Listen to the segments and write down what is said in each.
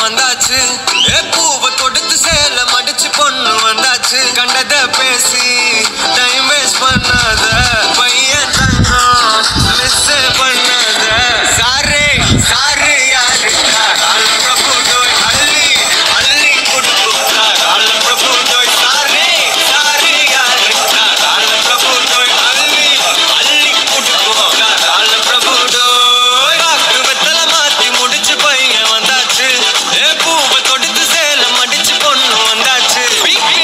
வந்தாச்சு ஏ பூவை தொடுத்து சேல மடிச்சு பொண்ணு வந்தாச்சு கண்டத பேசி டைம் வேஸ்ட் பண்ணாத பையன் தங்கம் மிஸ் பண்ணாத சாரே சாரு யாரு கால் பிரபு டோய் அள்ளி அள்ளி குடுக்குறா கால் பிரபு டோய் சாரே சாரு யாரு கால் பிரபு டோய் அள்ளி அள்ளி குடுக்குறா கால் பிரபு டோய் வாக்கு வெத்தல மாத்தி முடிச்சு பையன் வந்தாச்சு ஏ பூவை தொடுத்து சேல மடிச்சு பொண்ணு வந்தாச்சு பிபி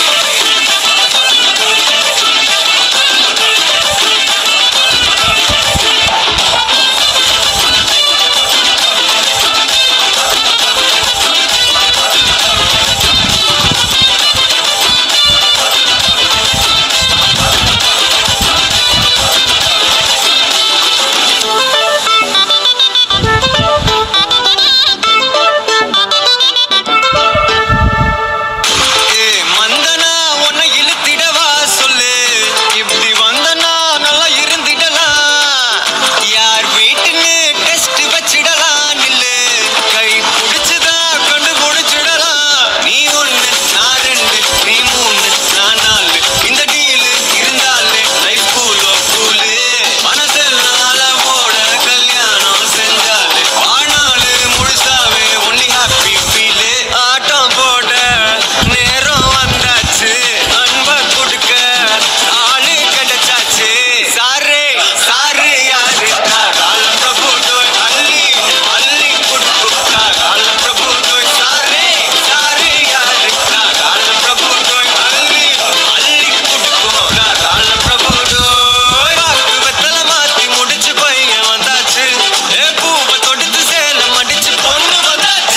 ஏ மந்தனா உன்னை இழுத்திடவா சொல்லு இப்படி வந்தனா நல்லா இருந்திடலாம் யார் வீட்டுன்னு டெஸ்ட் வச்சிடலாம் நில்லு கை பிடிச்சுதா கண்டு பிடிச்சிடலாம் நீ ஒண்ணு நான் ரெண்டு நீ மூணு நான் நாலு இந்த டீலு இருந்தாலே லைஃப் கூலோ கூலு மனசெல்லாம் அளவோட கல்யாணம் செஞ்சாலே ஆனாலு முழுசாவே ஒன்லி ஹாப்பி ஃபீலு ஆட்டம் போட நேரம் வந்தாச்சு அன்ப கொடுக்க ஆளு கிடைச்சாச்சு சாரே சாரு யாரு கால பிரபு டோய் அள்ளி அள்ளி கொடுக்குறா கால பிரபு டோய் சாரே சாரு யாரு கால பிரபு டோய் அள்ளி அள்ளி கொடுக்குறா கால பிரபு டோய் வாக்கு வெத்தல மாத்தி முடிச்சு பையன் வந்தாச்சு ஏ பூவை தொடுத்து சேல மடிச்சு பொண்ணு வந்தாச்சு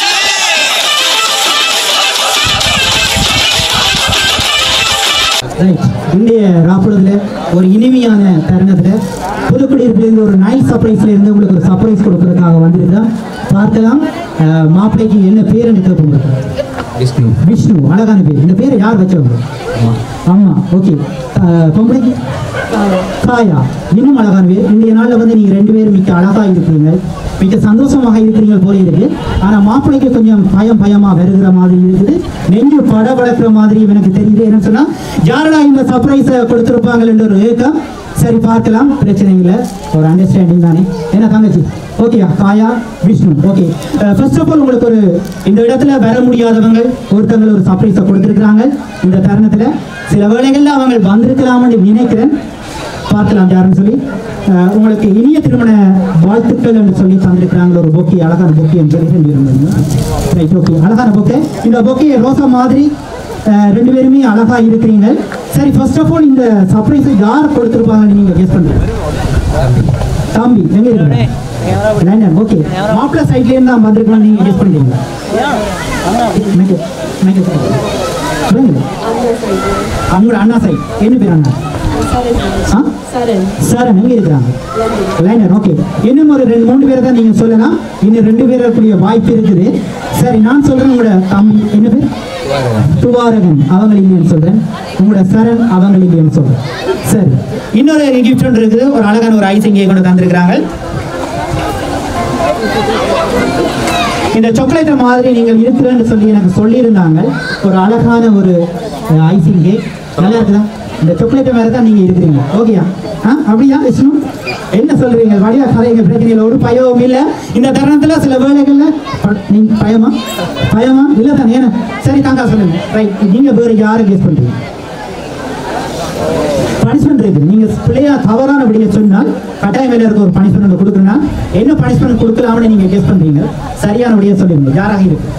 ரைட் இன்றைய ராப்புடத்தில் ஒரு இனிமையான தருணத்தில் புதுக்குடியிருப்பிலிருந்து ஒரு நைட் சர்ப்ரைஸ்ல இருந்து உங்களுக்கு ஒரு சர்ப்ரைஸ் கொடுக்கறதுக்காக வந்திருந்தோம் பார்க்கலாம் அஹ், மாப்பிள்ளைக்கு என்ன பேர் என்று கேட்போம் விஷ்ணு விஷ்ணு அழகான பேர் இந்த பேரை யார் வச்சவங்க ஆமா ஓகே பொம்பளைக்கு காயா இன்னும் அழகான பேர் இன்றைய நாளில் வந்து நீங்கள் ரெண்டு பேரும் மிக்க அழகா இருக்கிறீங்க மிக்க சந்தோஷமாக இருக்கிறீங்க போல இருக்கு ஆனால் மாப்பிள்ளைக்கு கொஞ்சம் பயம் பயமா வருகிற மாதிரி இருக்குது நெஞ்சு பட வளர்க்குற மாதிரி எனக்கு தெரியுது என்னன்னு சொன்னா யாரடா இந்த சர்ப்ரைஸை கொடுத்துருப்பாங்க என்ற ஒரு ஏக்கம் சரி பார்க்கலாம் பிரச்சனை இல்லை ஒரு அண்டர்ஸ்டாண்டிங் தானே என்ன தங்கச்சி ஓகேயா காயா Vishnu okay first of all உங்களுக்கு ஒரு இந்த இடத்துல வர முடியாதவங்க ஒருத்தவங்க ஒரு சர்ப்ரைஸை கொடுத்துருக்குறாங்க இந்த தருணத்தில் சில வேளைகளில் அவங்க வந்திருக்கலாம்னு நினைக்கிறேன் பார்க்கலாம் யாருன்னு சொல்லி அஹ், உங்களுக்கு இனிய திருமண வாழ்த்துக்கள் என்று சொல்லி தந்திருக்கிறாங்க ஒரு பொக்கே அழகான பொக்கே என்று சொல்லி ரெண்டு ரைட் ஓகே அழகான பொக்கே இந்த பொக்கே ரோசா மாதிரி அஹ், ரெண்டு பேருமே அழகா இருக்கிறீங்க சரி ஃபர்ஸ்ட் ஆஃப் ஆல் இந்த சர்ப்ரைஸை யார் கொடுத்துருப்பாங்கன்னு நீங்க கெஸ் பண்ணுங்க தம்பி எங்க இருக்கீங்க லண்டன் ஓகே மாப்பிள்ளை சைட்ல இருந்து தான் வந்திருக்கலாம் நீங்க கெஸ் பண்றீங்க எனக்கு எனக்கு சொல்லுங்க அவங்களோட அண்ணா சைட் என்ன பேர் அண்ணா ஆ சார் எங்க இருக்கிறாங்க லைனர் ஓகே இன்னும் ஒரு ரெண்டு மூணு பேரை தான் நீங்க சொல்லலாம் இன்னும் ரெண்டு பேர் இருக்கக்கூடிய வாய்ப்பு இருக்குது சரி நான் சொல்றேன் உங்களோட தம்பி என்ன பேர் துவாரகன் அவங்க இல்லைன்னு சொல்றேன் உங்களோட சரண் அவங்க இல்லைன்னு சொல்றேன் சரி இன்னொரு கிஃப்ட் ஒன்று இருக்குது ஒரு அழகான ஒரு ஐசிங் கொண்டு தந்திருக்கிறாங்க இந்த சாக்லேட் மாதிரி நீங்கள் இருக்கிறேன்னு சொல்லி எனக்கு சொல்லியிருந்தாங்க ஒரு அழகான ஒரு ஐசிங் கேக் நல்லா இருக்குதா இந்த சாக்லேட் மேலே தான் நீங்கள் இருக்கிறீங்க ஓகேயா ஆ அப்படியா விஷ்ணு என்ன சொல்றீங்க வழியா கதைங்க பிரச்சனையில் ஒரு பயமும் இல்லை இந்த தருணத்தில் சில வேலைகளில் ப- நீங்க பயமா பயமா இல்லை தானே ஏன்னா சரி தாங்கா சொல்லுங்க ரைட் நீங்கள் வேறு யாரை கெஸ் பண்ணுறீங்க பனிஷ்மெண்ட் இருக்கு நீங்க பிள்ளையா தவறான விடிய சொன்னால் கட்டாயம் மேல இருக்க ஒரு பனிஷ்மெண்ட் கொடுக்குறேன்னா என்ன பனிஷ்மெண்ட் கொடுக்கலாம்னு நீங்க கெஸ் பண்றீங்க சரியான விடிய சொல்லுங்க யாராக இருக்கு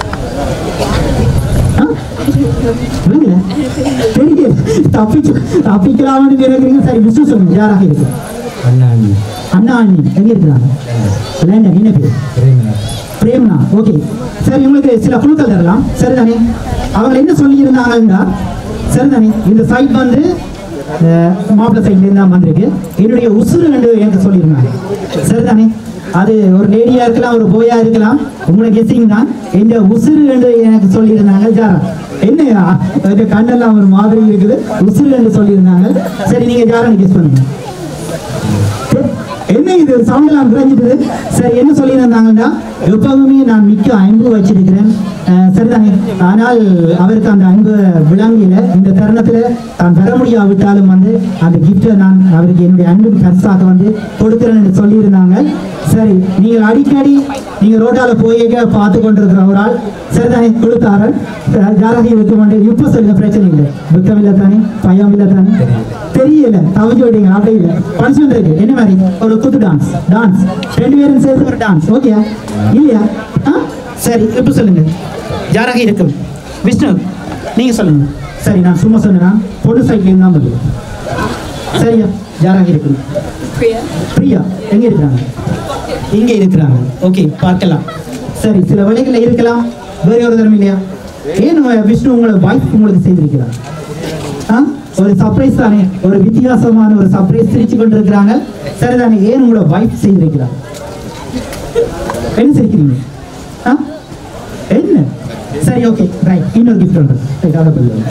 ஆ? சொல்லுங்க தெரியல தப்பிச்சு தப்பிக்கலாம்னு நினைக்கிறீங்க சரி விஷ்ணு சொல்லுங்க யாராக இருக்கு அண்ணா அண்ணி அண்ணா அண்ணி எங்க இருக்கிறாங்க லேண்டர் என்ன பேர் பிரேமநாத் பிரேம்னா ஓகே சரி உங்களுக்கு சில குழுக்கள் தரலாம் சரிதானே அவங்க என்ன சொல்லியிருந்தாங்கன்னா சரிதானே இந்த சைட் வந்து அஹ், மாப்பிள்ளை சைட்லேருந்து தான் வந்திருக்கு என்னுடைய உசுறு என்று எனக்கு சொல்லியிருந்தாங்க சரிதானே அது ஒரு லேடியா இருக்கலாம் ஒரு போயா இருக்கலாம் உங்களோட கெஸ்ஸிங் தான் எந்த உசுறு என்று எனக்கு சொல்லியிருந்தாங்க ஜாரா என்ன அது கண்ணெல்லாம் ஒரு மாதிரி இருக்குது உசுறு என்று சொல்லியிருந்தாங்க சரி நீங்க ஜாரா கெஸ் பண்ணுங்க என்ன இது குறைஞ்சிட்டு சவுண்ட் எல்லாம் குறைஞ்சிட்டு சரி என்ன சொல்லியிருந்தாங்கன்னா எப்பவுமே நான் மிக்க அன்பு வச்சிருக்கிறேன் அஹ், சரிதானே ஆனால் அவருக்கு அந்த அன்பு விளங்கில இந்த தருணத்துல தான் பெற முடியாவிட்டாலும் வந்து அந்த கிஃப்டை நான் அவருக்கு என்னுடைய அன்பு பரிசாக வந்து கொடுக்கிறேன்னு சொல்லியிருந்தாங்க சரி நீங்கள் அடிக்கடி நீங்க ரோட்டால போய் பார்த்து கொண்டிருக்கிற ஒரு ஆள் சரிதானே கொடுத்தாரு அஹ், யாராக இருக்க மாட்டேன் இப்ப சொல்லுங்க பிரச்சனை இல்லை துக்கம் இல்லை தானே பயம் இல்லை தானே தெரியல தவிச்சு விட்டீங்க அப்படி இல்லை பனிஷ்மெண்ட் இருக்கு என்ன மாதிரி ஒரு குத்து டான்ஸ் டான்ஸ் ரெண்டு பேரும் சேர்த்து ஒரு டான்ஸ் ஓகே இல்லையா ஆ சரி இப்ப சொல்லுங்க யாராக இருக்கும் விஷ்ணு நீங்க சொல்லுங்க சரி நான் சும்மா சொன்னேன்னா பொண்ணு சைக்கிள் தான் வருது சரியா யாராக இருக்கும் பிரியா எங்க இருக்கிறாங்க இங்க இருக்கிறாங்க ஓகே பார்க்கலாம் சரி சில வழிகளில் இருக்கலாம் வேற ஒரு தரம் இல்லையா ஏன் உங்க விஷ்ணு உங்களை வாய்ப்பு உங்களுக்கு செய்திருக்கிறார் ஆ? ஒரு சர்ப்ரைஸ் தானே ஒரு வித்தியாசமான ஒரு சர்ப்ரைஸ் சிரிச்சு கொண்டிருக்கிறாங்க சரிதானே ஏன் உங்களோட வைஃப் செய்திருக்கிறார் என்ன சிரிக்கிறீங்க ஆ? என்ன சரி ஓகே ரைட் இன்னொரு கிஃப்ட் ஒன்று ரைட் அதை சொல்லுங்க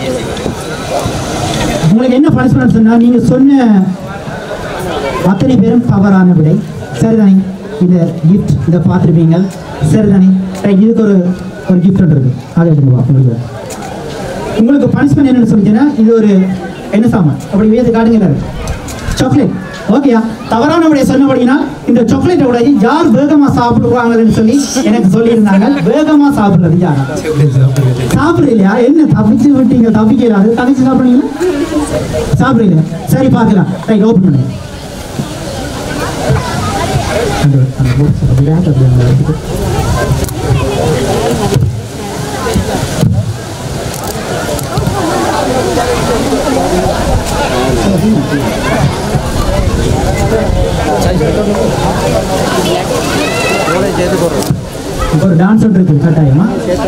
உங்களுக்கு என்ன பனிஷ்மெண்ட் சொன்னா நீங்க சொன்ன அத்தனை பேரும் தவறான விடை சரிதானே இந்த கிஃப்ட் இதை பார்த்துருப்பீங்க சரிதானே ரைட் இதுக்கு ஒரு ஒரு கிஃப்ட் ஒன்று இருக்கு அதை எடுத்துட்டு வா உங்களுக்கு உங்களுக்கு பனிஷ்மெண்ட் என்னன்னு சொல்லிட்டீங்கன்னா இது ஒரு என்ன சாமான் அப்படி வேது காட்டுங்க சாக்லேட் ஓகேயா தவறான விடைய சொன்னபடினா இந்த சாக்லேட்டை உடைய யார் வேகமா சாப்பிடுவாங்கன்னு சொல்லி எனக்கு சொல்லியிருந்தாங்க வேகமா சாப்பிடுறது யாரா சாப்பிடுறது இல்லையா என்ன தப்பிச்சு விட்டீங்க தப்பிக்கல அது தப்பிச்சு சாப்பிடுறீங்களா சாப்பிடுறீங்க சரி பார்க்கலாம் ரைட் ஓப்பன் பண்ணுங்க அந்த அந்த box அப்படி rack அப்படி அங்க வச்சுட்டு. இப்போ ஒரு டான்ஸ் ஒன்று இருக்கு கட்டாயமா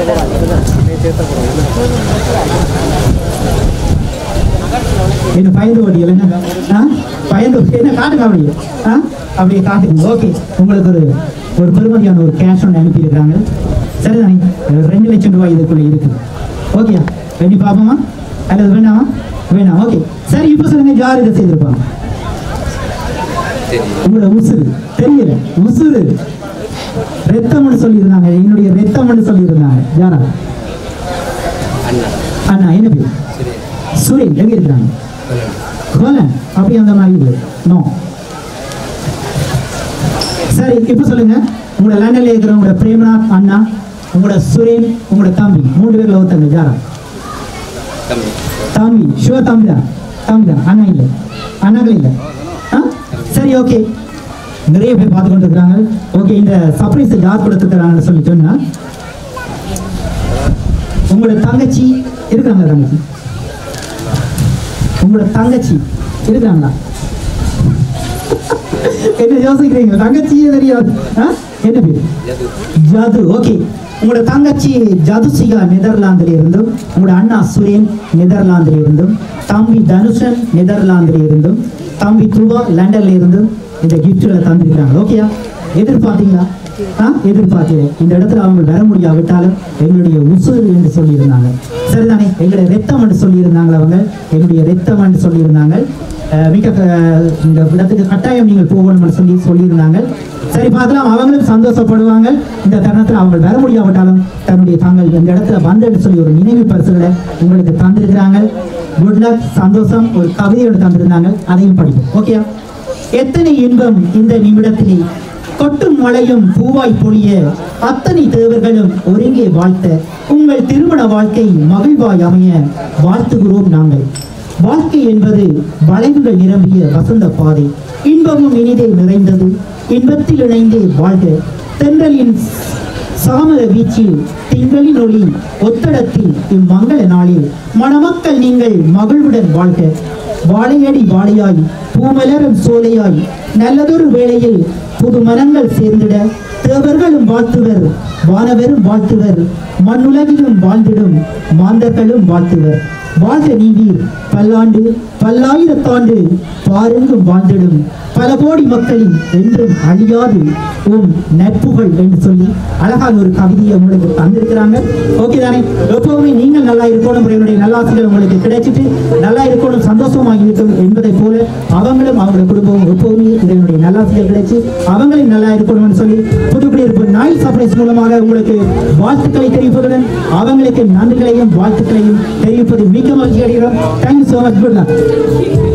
என்ன பயந்து ஓடியல என்ன ஆ? பயந்து என்ன காட்டுங்க அப்படியே ஆ அப்படியே காட்டுங்க ஓகே உங்களுக்கு ஒரு ஒரு பெருமதியான ஒரு கேஷ் ஒன்று அனுப்பியிருக்காங்க சரிதானே ஒரு ரெண்டு லட்சம் ரூபாய் இதுக்குள்ள இருக்குது ஓகேயா ரெடி பார்ப்போமா அல்லது வேணாமா வேணாம் ஓகே சரி இப்போ சொல்லுங்க யார் இதை செய்திருப்பாங்க உங்களோட உசுறு தெரியல உசுறு ரத்தம்னு சொல்லியிருந்தாங்க என்னுடைய ரத்தம்னு சொல்லியிருந்தாங்க யாரா அண்ணா என்ன பேர் சுரேன் எங்க இருக்கிறாங்க கோலன் அப்படி அந்த மாதிரி இல்லை நோ சரி இப்போ சொல்லுங்க உங்களோட லண்டன்ல இருக்கிற உங்களோட பிரேமநாத் அண்ணா உங்களோட சுரேன் உங்களோட தம்பி மூணு பேர்ல ஒருத்தங்க யாரா தம்பி ஷுவர் தம்பி தான் தம்பி தான் அண்ணா இல்லை அண்ணாக்கள் இல்லை ஆ சரி ஓகே நிறைய பேர் பார்த்து கொண்டு இருக்காங்க ஓகே இந்த சர்ப்ரைஸ் யார் கொடுத்துக்கிறாங்கன்னு சொல்லி சொன்னா உங்களோட தங்கச்சி இருக்காங்க தங்கச்சி உங்களோட தங்கச்சி இருக்காங்களா என்ன யோசிக்கிறீங்க தங்கச்சியே தெரியாது ஆ? என்ன பேர் ஜது ஓகே உங்களோட தங்கச்சி ஜதுசிகா நெதர்லாந்தில் இருந்தும் உங்களோட அண்ணா சுரேன் நெதர்லாந்தில் இருந்தும் தம்பி தனுஷன் நெதர்லாந்தில் இருந்தும் தம்பி துவா லண்டன்ல இருந்தும் இந்த கிஃப்ட்களை தந்திருக்காங்க ஓகேயா எதிர்பார்த்தீங்களா ஆ எதிர்பார்க்கல இந்த இடத்துல அவங்க வர முடியாவிட்டாலும் எங்களுடைய உசுறு என்று சொல்லியிருந்தாங்க சரிதானே எங்களுடைய ரத்தம் என்று சொல்லியிருந்தாங்க அவங்க எங்களுடைய ரத்தம் என்று சொல்லியிருந்தாங்க அஹ் மிக க- இந்த இடத்துக்கு கட்டாயம் நீங்கள் போகணும்னு சொல்லி சொல்லியிருந்தாங்க சரி பார்க்கலாம் அவங்களும் சந்தோஷப்படுவாங்க இந்த தருணத்தில் அவங்க வர முடியாவிட்டாலும் தன்னுடைய தாங்கள் இந்த இடத்துல வந்தேன்னு சொல்லி ஒரு நினைவு பரிசுகளை உங்களுக்கு தந்திருக்கிறாங்க குட் லக் சந்தோஷம் ஒரு கவிதையோடு தந்திருந்தாங்க அதையும் படிப்போம் ஓகே எத்தனை இன்பம் இந்த நிமிடத்திலே கொட்டும் மழையும் பூவாய் பொழிய அத்தனை தேவர்களும் ஒருங்கே வாழ்த்த உங்கள் திருமண வாழ்க்கை மகிழ்வாய் அமைய வாழ்த்துகிறோம் நாங்கள் வாழ்க்கை என்பது வளைவுகள் நிரம்பிய வசந்த பாதை இன்பமும் இனிதே நிறைந்தது இன்பத்தில் இணைந்தே வாழ்க தென்றலின் சாமர வீச்சில் திங்களின் ஒளி ஒத்தடத்தில் இம்மங்கள நாளில் மணமக்கள் நீங்கள் மகிழ்வுடன் வாழ்க வாழையடி வாழையாய் பூமலரும் சோலையாய் நல்லதொரு வேளையில் புது மனங்கள் சேர்ந்திட தேவர்களும் வாழ்த்துவர் வானவரும் வாழ்த்துவர் மண்ணுலகிலும் வாழ்ந்திடும் மாந்தர்களும் வாழ்த்துவர் வாழ்க நீவீர் பல்லாண்டு பல்லாயிரத்தாண்டு பாருங்கும் வாழ்ந்திடும் பல கோடி மக்களின் என்றும் அழியாது உம் நட்புகள் என்று சொல்லி அழகான ஒரு கவிதையை உங்களுக்கு தந்திருக்கிறாங்க ஓகே தானே எப்பவுமே நீங்கள் நல்லா இருக்கணும் என்னுடைய நல்லாசிகள் உங்களுக்கு கிடைச்சிட்டு நல்லா இருக்கணும் சந்தோஷமாக இருக்கும் என்பதை போல அவங்களும் அவங்களோட குடும்பமும் எப்பவுமே இதனுடைய நல்லாசிகள் கிடைச்சு அவங்களும் நல்லா இருக்கணும்னு சொல்லி புதுக்குடியிருப்பு நாய் சர்ப்ரைஸ் மூலமாக உங்களுக்கு வாழ்த்துக்களை தெரிவிப்பதுடன் அவங்களுக்கு நன்றிகளையும் வாழ்த்துக்களையும் தெரிவிப்பது மிக மகிழ்ச்சி அடைகிறோம் தேங்க்யூ ஸோ மச் குட்